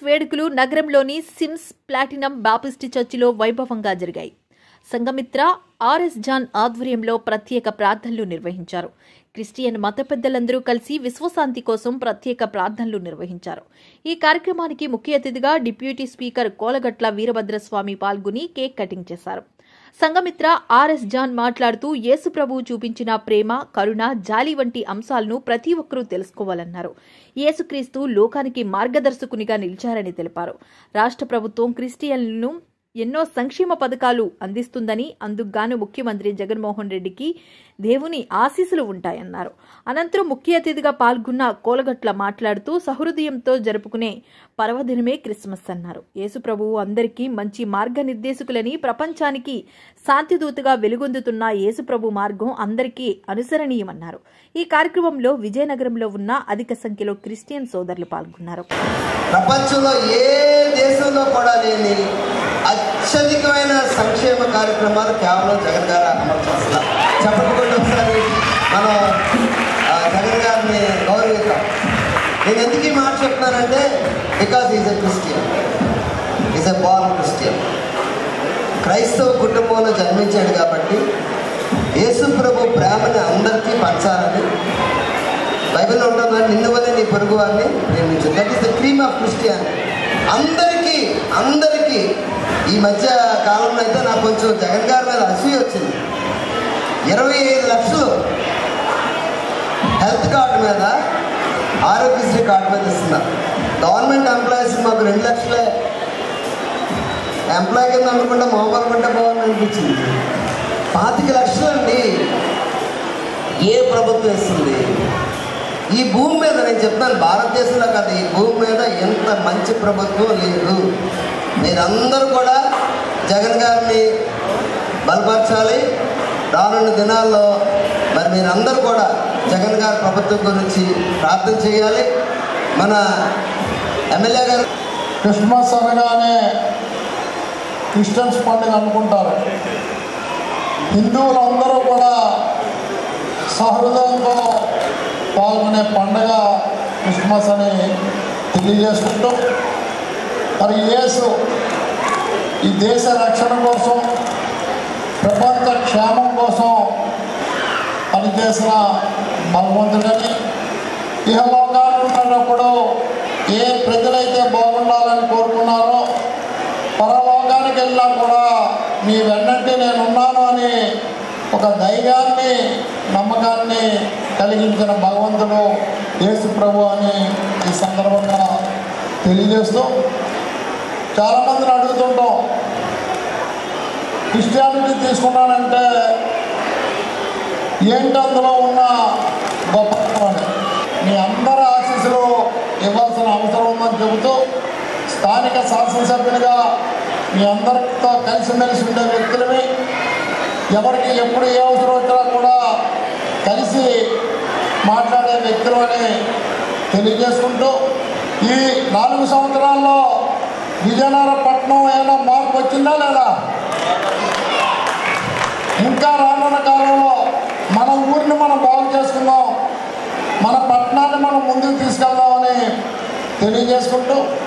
వేడుకలు నగరంలోని sims platinum Baptist చర్చిలో వైభవంగా జరిగాయి సంఘమిత్ర ఆర్ఎస్ జాన్ ఆధ్వర్యంలో ప్రత్యేక ప్రార్థనలు నిర్వహించారు క్రిస్టియన్ మత పెద్దలందరూ కలిసి విశ్వశాంతి కోసం ప్రత్యేక ప్రార్థనలు నిర్వహించారు ఈ కార్యక్రమానికి ముఖ్య అతిథిగా డిప్యూటీ స్పీకర్ కోలగట్ల వీరభద్రస్వామి పాల్గొని కేక్ కటింగ్ చేశారు సంఘమిత్ర ఆర్ఎస్ జాన్ మాట్లాడుతూ యేసు ప్రభువు చూపించిన ప్రేమ కరుణ జాలి వంటి అంశాలను ప్రతి ఒక్కరూ తెలుసుకోవాలన్నారు యేసుక్రీస్తు లోకానికి మార్గదర్శకునిగా నిలిచారని తెలిపారు రాష్ట్ర ప్రభుత్వం క్రిస్టియన్లను ఎన్నో సంక్షేమ పథకాలు అందిస్తుందని అందుకుగాను ముఖ్యమంత్రి జగన్మోహన్ రెడ్డికి దేవుని ఆశీస్సులు ఉంటాయన్నారు అనంతరం ముఖ్య అతిథిగా పాల్గొన్న కోలగట్ల మాట్లాడుతూ సహృదయంతో జరుపుకునే పర్వదినమే క్రిస్మస్ అన్నారు యేసు ప్రభువు అందరికీ మంచి మార్గనిర్దేశకులని ప్రపంచానికి శాంతిదూతగా వెలుగొందుతున్న యేసు ప్రభు మార్గం అందరికీ అనుసరణీయమన్నారు ఈ కార్యక్రమంలో విజయనగరంలో ఉన్న అధిక సంఖ్యలో క్రిస్టియన్ సోదరులు పాల్గొన్నారు ప్రపంచంలో ఏ దేశంలో కూడా లేని అత్యధికమైన సంక్షేమ కార్యక్రమాలు కేవలం జగన్ గారు అమలు చేస్తున్నారు చెప్పకుండా ఒకసారి మనం ఆ, జగన్ గారిని గౌరవిద్దాం నేను ఎందుకు ఈ మాట చెప్తున్నానంటే because is a Christian is a born Christian క్రైస్తవ కుటుంబంలో జన్మించాడు కాబట్టి యేసు ప్రభు ప్రేమని అందరికీ పంచాలని బైబిల్లో ఉంటుంది నిన్ను వల్ల నీ పొరుగు వారిని ప్రేమించు that is the cream of Christian అందరికీ అందరికీ ఈ మధ్య కాలంలో అయితే నాకు కొంచెం జగన్ గారి మీద అసూయ వచ్చింది ఇరవై ఐదు లక్షలు హెల్త్ కార్డు మీద ఆరోగ్యశ్రీ కార్డు మీద ఇస్తున్నారు గవర్నమెంట్ ఎంప్లాయీస్ మాకు రెండు లక్షలే ఎంప్లాయ్ కింద అనుకుంటే మామూలు అనుకుంటే బాగుంది అనిపించింది పాతిక లక్షలు అండి ఏ ప్రభుత్వం ఇస్తుంది ఈ భూమి మీద నేను చెప్తాను భారతదేశంలో కాదు ఈ భూమి మీద ఎంత మంచి ప్రభుత్వం లేదు మీరందరూ కూడా జగన్ గారిని బలపరచాలి రానున్న దినాల్లో మరి మీరందరూ కూడా జగన్ గారి ప్రభుత్వం గురించి ప్రార్థన చేయాలి మన ఎమ్మెల్యే గారు క్రిస్మస్ అనగానే క్రిస్టియన్స్ పండుగ అనుకుంటారు హిందువులందరూ కూడా సహృదయంతో పాల్గొనే పండుగ క్రిస్మస్ అని తెలియజేసుకుంటూ మరి యేసు ఈ దేశ రక్షణ కోసం ప్రపంచ క్షేమం కోసం పనిచేసిన భగవంతుడని ఇహలోకాలు ఉన్నప్పుడు ఏ ప్రజలైతే బాగుండాలని కోరుకున్నారో పరలోకానికి వెళ్ళినా కూడా మీ వెన్నంటి నేను ఉన్నాను అని ఒక ధైర్యాన్ని నమ్మకాన్ని కలిగించిన భగవంతుడు యేసు ప్రభు అని ఈ సందర్భంగా తెలియజేస్తూ చాలామందిని అడుగుతుంటాం క్రిస్టియానిటీ తీసుకున్నానంటే ఏంటి అందులో ఉన్న గొప్పతనం అని మీ అందరి ఆశీస్సులు ఇవ్వాల్సిన అవసరం ఉందని చెబుతూ స్థానిక శాసనసభ్యునిగా మీ అందరితో కలిసిమెలిసి ఉండే వ్యక్తులమి ఎవరికి ఎప్పుడు ఏ అవసరం వచ్చినా కూడా కలిసి మాట్లాడే వ్యక్తులు అని తెలియజేసుకుంటూ ఈ నాలుగు సంవత్సరాల్లో విజయనగరం పట్టణం ఏమైనా మార్పు వచ్చిందా లేదా ఇంకా రానున్న కాలంలో మన ఊరిని మనం బాగు చేసుకుందాం మన పట్టణాన్ని మనం ముందుకు తీసుకెళ్దామని తెలియజేసుకుంటూ